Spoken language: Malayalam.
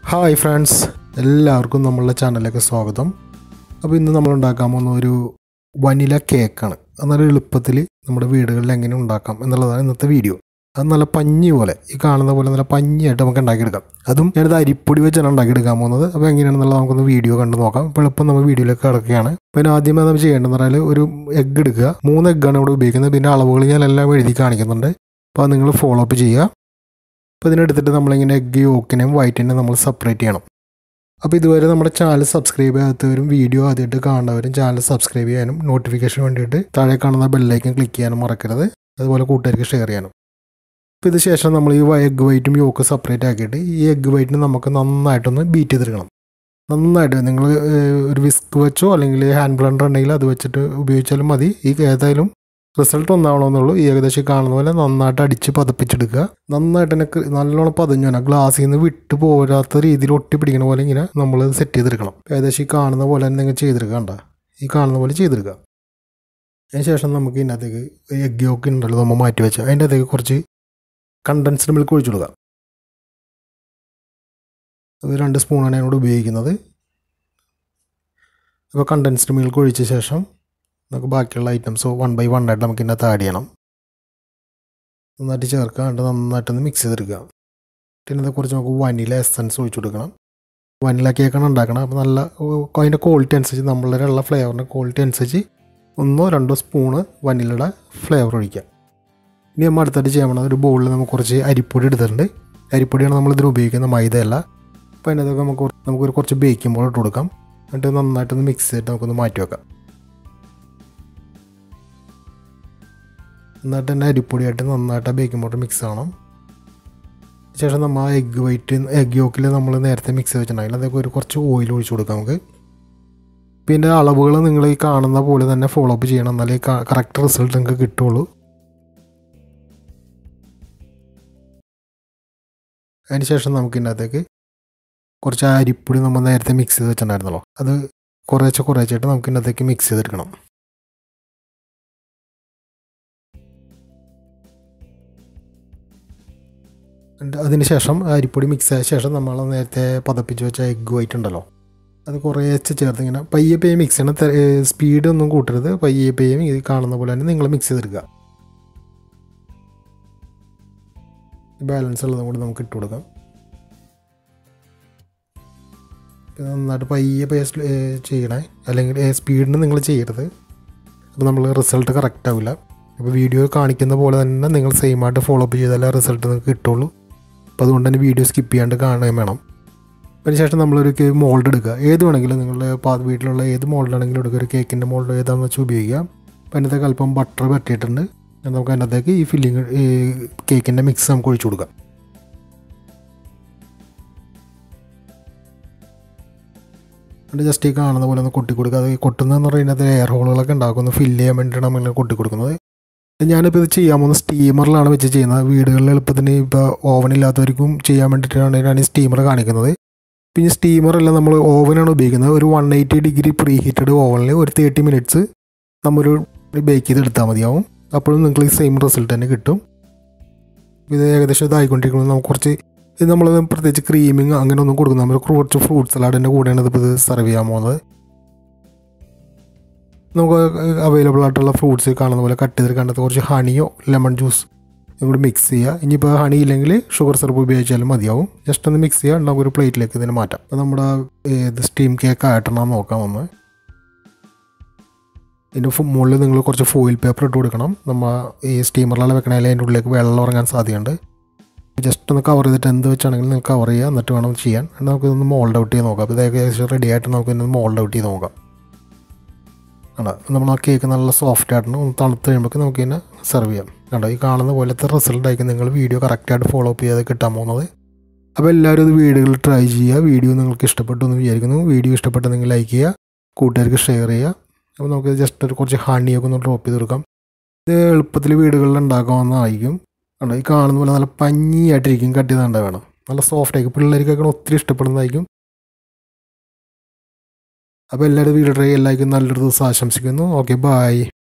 ഹായ് ഫ്രണ്ട്സ് എല്ലാവർക്കും നമ്മളുടെ ചാനലിലേക്ക് സ്വാഗതം അപ്പോൾ ഇന്ന് നമ്മൾ ഉണ്ടാക്കാൻ പോകുന്ന ഒരു വനില കേക്കാണ് അത് നല്ല എളുപ്പത്തിൽ നമ്മുടെ വീടുകളിൽ എങ്ങനെ ഉണ്ടാക്കാം എന്നുള്ളതാണ് ഇന്നത്തെ വീഡിയോ അത് നല്ല പഞ്ഞി പോലെ ഈ കാണുന്ന പോലെ നല്ല പഞ്ഞിയായിട്ട് നമുക്ക് ഉണ്ടാക്കിയെടുക്കാം അതും ഞാനിത് അരിപ്പൊടി വെച്ചാണ് ഉണ്ടാക്കിയെടുക്കാൻ പോകുന്നത് അപ്പോൾ എങ്ങനെയാണെന്നുള്ളത് നമുക്കൊന്ന് വീഡിയോ കണ്ട് നോക്കാം ഇപ്പോൾ എളുപ്പം നമ്മൾ വീഡിയോയിലേക്ക് കിടക്കുകയാണ് പിന്നെ ആദ്യമേ നമ്മൾ ചെയ്യേണ്ടതെന്ന് പറഞ്ഞാൽ ഒരു എഗ്ഗ് എടുക്കുക മൂന്ന് എഗ്ഗാണ് ഇവിടെ ഉപയോഗിക്കുന്നത് പിന്നെ അളവുകൾ ഞാൻ എല്ലാം എഴുതി കാണിക്കുന്നുണ്ട് അപ്പോൾ അത് നിങ്ങൾ ഫോളോ അപ്പ് ചെയ്യുക അപ്പോൾ ഇതിനെടുത്തിട്ട് നമ്മളിങ്ങനെ എഗ്ഗ് യോക്കിനെയും വൈറ്റിനെയും നമ്മൾ സെപ്പറേറ്റ് ചെയ്യണം അപ്പോൾ ഇതുവരെ നമ്മുടെ ചാനൽ സബ്സ്ക്രൈബ് ചെയ്യാത്തവരും വീഡിയോ ആദ്യമായിട്ട് കാണുന്നവരും ചാനൽ സബ്സ്ക്രൈബ് ചെയ്യാനും നോട്ടിഫിക്കേഷൻ വേണ്ടിയിട്ട് താഴെ കാണുന്ന ബെല്ലൈക്കൻ ക്ലിക്ക് ചെയ്യാനും മറക്കരുത് അതുപോലെ കൂട്ടുകാർക്ക് ഷെയർ ചെയ്യാനും അപ്പോൾ ഇത് ശേഷം നമ്മൾ ഈ എഗ്ഗ് വൈറ്റും യോക്ക് സെപ്പറേറ്റ് ആക്കിയിട്ട് ഈ എഗ്ഗ് വൈറ്റിന് നമുക്ക് നന്നായിട്ടൊന്ന് ബീറ്റ് ചെയ്തെടുക്കണം നന്നായിട്ട് നിങ്ങൾ ഒരു വിസ്ക് വെച്ചോ അല്ലെങ്കിൽ ഹാൻഡ് ബ്ലണ്ടർ ഉണ്ടെങ്കിൽ അത് വെച്ചിട്ട് ഉപയോഗിച്ചാലും മതി ഈ ഏതായാലും റിസൾട്ട് ഒന്നാവണമെന്നുള്ളൂ ഈ ഏകദേശം കാണുന്ന പോലെ നന്നായിട്ട് അടിച്ച് പതപ്പിച്ചെടുക്കുക നന്നായിട്ട് തന്നെ കൃ- നല്ലോണം പതഞ്ഞു തന്നെ ഗ്ലാസ്സിൽ നിന്ന് വിട്ട് പോരാത്ത രീതിയിൽ ഒട്ടി പിടിക്കുന്ന പോലെ ഇങ്ങനെ നമ്മൾ സെറ്റ് ചെയ്തെടുക്കണം ഏകദേശം ഈ കാണുന്ന പോലെ തന്നെ നിങ്ങൾ ചെയ്തെടുക്കുക കണ്ട ഈ കാണുന്ന പോലെ ചെയ്തെടുക്കുക അതിന് ശേഷം നമുക്ക് ഇതിനകത്തേക്ക് എഗ് യോക്ക് ഉണ്ടല്ലോ നമ്മൾ മാറ്റി വെച്ച് അതിൻ്റെ അകത്തേക്ക് കുറച്ച് കണ്ടൻസ്ഡ് മിൽക്ക് ഒഴിച്ചു കൊടുക്കുക അത് രണ്ട് സ്പൂണാണ് ഞാനിവിടെ ഉപയോഗിക്കുന്നത് അപ്പോൾ കണ്ടൻസ്ഡ് മിൽക്ക് ഒഴിച്ച ശേഷം നമുക്ക് ബാക്കിയുള്ള ഐറ്റംസ് വൺ ബൈ വൺ ആയിട്ട് നമുക്ക് ഇതിനകത്ത് ആഡ് ചെയ്യണം നന്നായിട്ട് ചേർക്കുക എന്നിട്ട് നന്നായിട്ടൊന്ന് മിക്സ് ചെയ്തെടുക്കുക പിന്നെ കുറച്ച് നമുക്ക് വനില എസൻസ് ഒഴിച്ചു കൊടുക്കണം വനില കേക്കാണ് ഉണ്ടാക്കണം അപ്പോൾ നല്ല ഓ, അതിൻ്റെ ക്വാളിറ്റി അനുസരിച്ച് നമ്മളുടെ ഉള്ള ഫ്ലേവറിൻ്റെ ക്വാളിറ്റി അനുസരിച്ച് ഒന്നോ രണ്ടോ സ്പൂണ് വനിലയുടെ ഫ്ലേവർ ഒഴിക്കുക ഇനി നമ്മൾ അടുത്തായിട്ട് ചെയ്യാൻ പോകുന്നത് ഒരു ബൗളിൽ നമുക്ക് കുറച്ച് അരിപ്പൊടി എടുത്തിട്ടുണ്ട് അരിപ്പൊടിയാണ് നമ്മൾ ഇതിന് ഉപയോഗിക്കുന്നത് മൈദയല്ല അപ്പോൾ അതിനകത്തൊക്കെ നമുക്ക് കുറ- നമുക്കൊരു കുറച്ച് ബേക്കിംഗ് പൗഡർ ഇട്ട് കൊടുക്കാം എന്നിട്ട് നന്നായിട്ടൊന്ന് മിക്സ് ചെയ്തിട്ട് നമുക്കൊന്ന് മാറ്റി വെക്കാം എന്നിട്ട് തന്നെ അരിപ്പൊടിയായിട്ട് നന്നായിട്ട് ആ ബേക്കിംഗ് പൗഡർ മിക്സ് ആവണം ശേഷം നമ്മൾ ആ എഗ്ഗ് വൈറ്റ് എഗ് യോക്കിൽ നമ്മൾ നേരത്തെ മിക്സ് ചെയ്ത് വെച്ചിട്ടുണ്ടായില്ല അതൊക്കെ ഒരു കുറച്ച് ഓയിൽ ഒഴിച്ച് കൊടുക്കാം നമുക്ക് പിന്നെ അളവുകൾ നിങ്ങൾ ഈ കാണുന്ന പോലെ തന്നെ ഫോളോ അപ്പ് ചെയ്യണം എന്നാലേ കറക്റ്റ് റിസൾട്ട് നിങ്ങൾക്ക് കിട്ടുള്ളൂ അതിന് ശേഷം നമുക്ക് ഇതിനകത്തേക്ക് കുറച്ച് ആ അരിപ്പൊടി നമ്മൾ നേരത്തെ മിക്സ് ചെയ്ത് വെച്ചിട്ടുണ്ടായിരുന്നല്ലോ അത് കുറേശ്ശെ കുറേശ്ശായിട്ട് നമുക്ക് ഇതിനകത്തേക്ക് മിക്സ് ചെയ്തെടുക്കണം എന്നിട്ട് അതിന് ശേഷം ആ അരിപ്പൊടി മിക്സ് ആയ ശേഷം നമ്മൾ നേരത്തെ പതപ്പിച്ച് വെച്ച എഗ് വൈറ്റ് ഉണ്ടല്ലോ അത് കുറേശ്ശെ ചേർത്ത് ഇങ്ങനെ പയ്യെ പയ്യെ മിക്സ് ചെയ്യണം സ്പീഡ് ഒന്നും കൂട്ടരുത് പയ്യെ പയ്യെ ഇത് കാണുന്ന പോലെ തന്നെ നിങ്ങൾ മിക്സ് ചെയ്തെടുക്കുക ബാലൻസ് ഉള്ളതും കൂടി നമുക്ക് ഇട്ട് കൊടുക്കാം ഇത് നന്നായിട്ട് പയ്യെ പയ്യെ സ്ല- ഏ, ചെയ്യണേ അല്ലെങ്കിൽ സ്പീഡിന് നിങ്ങൾ ചെയ്യരുത് അപ്പോൾ നമ്മൾ റിസൾട്ട് കറക്റ്റ് ആവില്ല അപ്പോൾ വീഡിയോ കാണിക്കുന്ന പോലെ തന്നെ നിങ്ങൾ സെയിം ആയിട്ട് ഫോളോ അപ്പ് ചെയ്താലേ റിസൾട്ട് നിങ്ങൾക്ക് കിട്ടുള്ളൂ അപ്പോൾ അതുകൊണ്ട് തന്നെ വീഡിയോ സ്കിപ്പ് ചെയ്യാണ്ട് കാണുകയും വേണം അതിനുശേഷം നമ്മളൊരു മോൾഡ് എടുക്കുക ഏത് വേണമെങ്കിലും നിങ്ങളുടെ പാ- വീട്ടിലുള്ള ഏത് മോൾഡാണെങ്കിലും എടുക്കുക ഒരു കേക്കിൻ്റെ മോൾഡ് ഏതാണെന്ന് വെച്ചാൽ ഉപയോഗിക്കുക അപ്പോൾ അതിനകത്തേക്ക് അല്പം ബട്ടർ പറ്റിയിട്ടുണ്ട് എന്നിട്ട് നമുക്ക് അതിനകത്തേക്ക് ഈ ഫില്ലിങ് ഈ കേക്കിൻ്റെ മിക്സ് നമുക്ക് ഒഴിച്ചു കൊടുക്കാം എന്നിട്ട് ജസ്റ്റ് ഈ കാണുന്ന പോലെ ഒന്ന് കൊട്ടി കൊടുക്കുക അത് ഈ കൊട്ടുന്നതെന്ന് പറയുന്നത് എയർ ഹോളുകളൊക്കെ ഉണ്ടാക്കും ഒന്ന് ഫില്ല് ചെയ്യാൻ വേണ്ടിയിട്ടാണ് നമ്മൾ കൊട്ടി കൊടുക്കുന്നത് ഞാനിപ്പോൾ ഇത് ചെയ്യാൻ പോകുന്നത് സ്റ്റീമറിലാണ് വെച്ച് ചെയ്യുന്നത് വീടുകളിൽ എളുപ്പത്തിന് ഇപ്പോൾ ഓവൻ ഇല്ലാത്തവർക്കും ചെയ്യാൻ വേണ്ടിയിട്ടാണ് ഞാൻ ഈ സ്റ്റീമർ കാണിക്കുന്നത് പിന്നെ സ്റ്റീമറല്ല നമ്മൾ ഓവനാണ് ഉപയോഗിക്കുന്നത് ഒരു one eighty degree preheated ഓവനിൽ ഒരു തേർട്ടി മിനിറ്റ്സ് നമ്മൊരു ബേക്ക് ചെയ്ത് എടുത്താൽ മതിയാവും അപ്പോഴും നിങ്ങൾക്ക് ഈ സെയിം റിസൾട്ട് തന്നെ കിട്ടും ഇത് ഏകദേശം ഇതായിക്കൊണ്ടിരിക്കുന്നത് നമുക്ക് കുറച്ച് ഇത് നമ്മൾ പ്രത്യേകിച്ച് ക്രീമിങ് അങ്ങനെ ഒന്നും കൊടുക്കുന്നത് നമ്മൾ കുറച്ച് ഫ്രൂട്ട് സലാഡിൻ്റെ കൂടെയാണ് ഇതിപ്പോൾ ഇത് സെർവ് ചെയ്യാൻ പോകുന്നത് നമുക്ക് അവൈലബിൾ ആയിട്ടുള്ള ഫ്രൂട്ട്സ് കാണുന്ന പോലെ കട്ട് ചെയ്ത് കണ്ടത് കുറച്ച് ഹണിയോ ലെമൺ ജ്യൂസ് കൂടി മിക്സ് ചെയ്യുക ഇനിയിപ്പോൾ ഹണി ഇല്ലെങ്കിൽ ഷുഗർ സിറപ്പ് ഉപയോഗിച്ചാലും മതിയാവും ജസ്റ്റ് ഒന്ന് മിക്സ് ചെയ്യുക നമുക്ക് ഒരു പ്ലേറ്റിലേക്ക് ഇതിന് മാറ്റാം അപ്പോൾ നമ്മുടെ ഇത് സ്റ്റീം കേക്ക് ആയിട്ടാണ് നോക്കാം ഒന്ന് ഇതിൻ്റെ മുകളിൽ നിങ്ങൾ കുറച്ച് ഫോയിൽ പേപ്പർ ഇട്ട് കൊടുക്കണം നമ്മൾ ഈ സ്റ്റീമറിലാണ് വെക്കണമെങ്കിൽ അതിൻ്റെ ഉള്ളിലേക്ക് വെള്ളം ഇറങ്ങാൻ സാധ്യതയുണ്ട് ജസ്റ്റ് ഒന്ന് കവർ ചെയ്തിട്ട് എന്ത് വെച്ചാണെങ്കിലും നിങ്ങൾക്ക് കവർ ചെയ്യുക എന്നിട്ട് വേണം ചെയ്യാൻ എന്നിട്ട് നമുക്ക് ഇതൊന്ന് മോൾഡ് ഔട്ട് ചെയ്ത് നോക്കാം അപ്പോൾ ഇത് ഏകദേശം റെഡി ആയിട്ട് നമുക്ക് ഇന്ന് മോൾഡ് ഔട്ട് ചെയ്ത് നോക്കാം കണ്ടോ നമ്മൾ ആ കേക്ക് നല്ല സോഫ്റ്റ് ആയിട്ടുണ്ട് ഒന്ന് തണുത്ത് കഴിയുമ്പോൾ നമുക്ക് ഇതിനെ സെർവ് ചെയ്യാം കണ്ടോ ഈ കാണുന്ന പോലത്തെ റിസൾട്ട് ആയിരിക്കും നിങ്ങൾ വീഡിയോ കറക്റ്റായിട്ട് ഫോളോ അപ്പ് ചെയ്ത് കിട്ടാൻ പോകുന്നത് അപ്പോൾ എല്ലാവരും ഇത് വീടുകളിൽ ട്രൈ ചെയ്യുക വീഡിയോ നിങ്ങൾക്ക് ഇഷ്ടപ്പെട്ടു എന്ന് വിചാരിക്കുന്നു വീഡിയോ ഇഷ്ടപ്പെട്ടെങ്കിൽ ലൈക്ക് ചെയ്യുക കൂട്ടുകാർക്ക് ഷെയർ ചെയ്യുക അപ്പോൾ നമുക്ക് ജസ്റ്റ് ഒരു കുറച്ച് ഹണിയൊക്കെ ഒന്ന് ഡ്രോപ്പ് ചെയ്ത് കൊടുക്കാം ഇത് എളുപ്പത്തിൽ വീടുകളിൽ ഉണ്ടാക്കാവുന്നതായിരിക്കും കണ്ടോ ഈ കാണുന്ന പോലെ നല്ല പഞ്ഞിയായിട്ടിരിക്കും കട്ട് ചെയ്താണ്ട് വേണം നല്ല സോഫ്റ്റ് ആയിരിക്കും പിള്ളേർക്കൊക്കെ ഒത്തിരി ഇഷ്ടപ്പെടുന്നതായിരിക്കും അപ്പോൾ എല്ലാവരും വീഡിയോ ട്രൈ എല്ലാവർക്കും നല്ലൊരു ദിവസം ആശംസിക്കുന്നു ഓക്കെ ബായ്